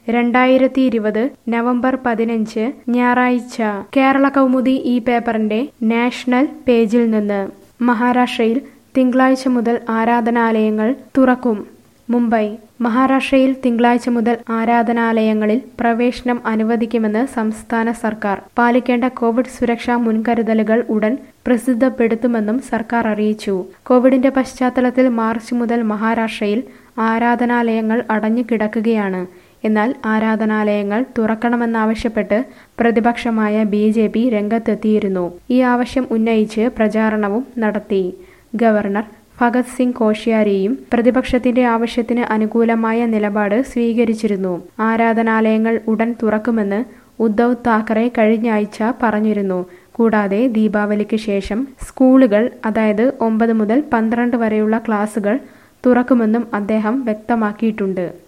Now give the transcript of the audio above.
രണ്ടായിരത്തി ഇരുപത് നവംബർ പതിനഞ്ച് ഞായറാഴ്ച കേരള കൗമുദി ഈ പേപ്പറിന്റെ നാഷണൽ പേജിൽ നിന്ന് മഹാരാഷ്ട്രയിൽ തിങ്കളാഴ്ച മുതൽ ആരാധനാലയങ്ങൾ തുറക്കും മുംബൈ മഹാരാഷ്ട്രയിൽ തിങ്കളാഴ്ച മുതൽ ആരാധനാലയങ്ങളിൽ പ്രവേശനം അനുവദിക്കുമെന്ന് സംസ്ഥാന സർക്കാർ പാലിക്കേണ്ട കോവിഡ് സുരക്ഷാ മുൻകരുതലുകൾ ഉടൻ പ്രസിദ്ധപ്പെടുത്തുമെന്നും സർക്കാർ അറിയിച്ചു കോവിഡിന്റെ പശ്ചാത്തലത്തിൽ മാർച്ച് മുതൽ മഹാരാഷ്ട്രയിൽ ആരാധനാലയങ്ങൾ അടഞ്ഞു കിടക്കുകയാണ് എന്നാൽ ആരാധനാലയങ്ങൾ തുറക്കണമെന്നാവശ്യപ്പെട്ട് പ്രതിപക്ഷമായ ബി ജെ പി രംഗത്തെത്തിയിരുന്നു ഈ ആവശ്യം ഉന്നയിച്ച് പ്രചാരണവും നടത്തി ഗവർണർ ഭഗത് സിംഗ് കോഷ്യാരിയും പ്രതിപക്ഷത്തിന്റെ ആവശ്യത്തിന് അനുകൂലമായ നിലപാട് സ്വീകരിച്ചിരുന്നു ആരാധനാലയങ്ങൾ ഉടൻ തുറക്കുമെന്ന് ഉദ്ധവ് താക്കറെ കഴിഞ്ഞ ആഴ്ച പറഞ്ഞിരുന്നു കൂടാതെ ദീപാവലിക്ക് ശേഷം സ്കൂളുകൾ അതായത് ഒമ്പത് മുതൽ പന്ത്രണ്ട് വരെയുള്ള ക്ലാസുകൾ തുറക്കുമെന്നും അദ്ദേഹം വ്യക്തമാക്കിയിട്ടുണ്ട്